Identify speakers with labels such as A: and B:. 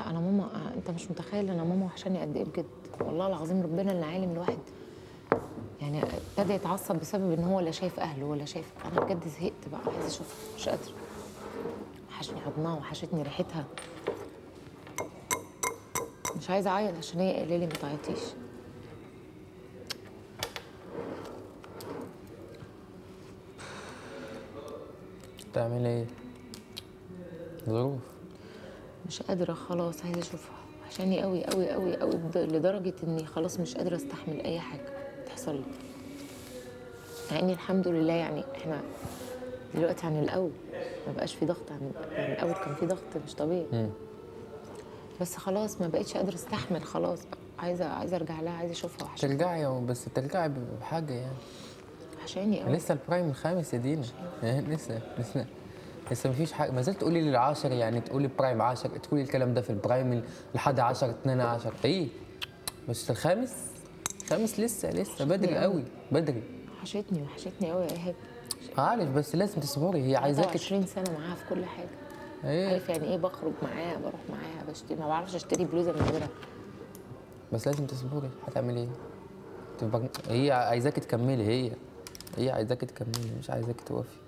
A: لا انا ماما آه، انت مش متخيل انا ماما وحشاني قد ايه بجد والله العظيم ربنا اللي عالم الواحد يعني ابتدى يتعصب بسبب ان هو لا شايف اهله ولا شايف انا بجد زهقت بقى عايزه اشوفها مش قادره وحشني حضنها وحشتني ريحتها مش عايزه اعيط عشان هي قايله لي ما تعيطيش
B: تعمل ايه ظروف
A: مش قادره خلاص عايزه اشوفها وحشاني قوي قوي قوي قوي بد- لدرجه اني خلاص مش قادره استحمل اي حاجه تحصل لي مع اني الحمد لله يعني احنا دلوقتي عن الاول ما بقاش في ضغط عن يعني الاول كان في ضغط مش طبيعي
B: مم.
A: بس خلاص ما بقتش قادره استحمل خلاص عايزه عايزه ارجع لها عايزه اشوفها وحشاني
B: ترجعي بس ترجعي بحاجه يعني
A: وحشاني قوي
B: لسه البرايم الخامس يا دينا إيه، لسه لسه لسه مفيش حاجه ما زلت تقولي للعاشر يعني تقولي برايم 10 تقولي الكلام ده في البرايم لحد 10 12 ايه بس الخامس الخامس لسه لسه بدري
A: أوي.
B: قوي بدري
A: وحشتني وحشتني قوي يا ايهاب
B: عارف بس لازم تصبري هي عايزاك
A: 20 سنه معاها في كل حاجه
B: ايه
A: عارف يعني ايه بخرج معاها بروح معاها بشتري ما بعرفش اشتري بلوزه من غيرها
B: بس لازم تصبري هتعملي ايه تبقى هي عايزاكي تكملي هي هي عايزاكي تكملي مش عايزاكي توقفي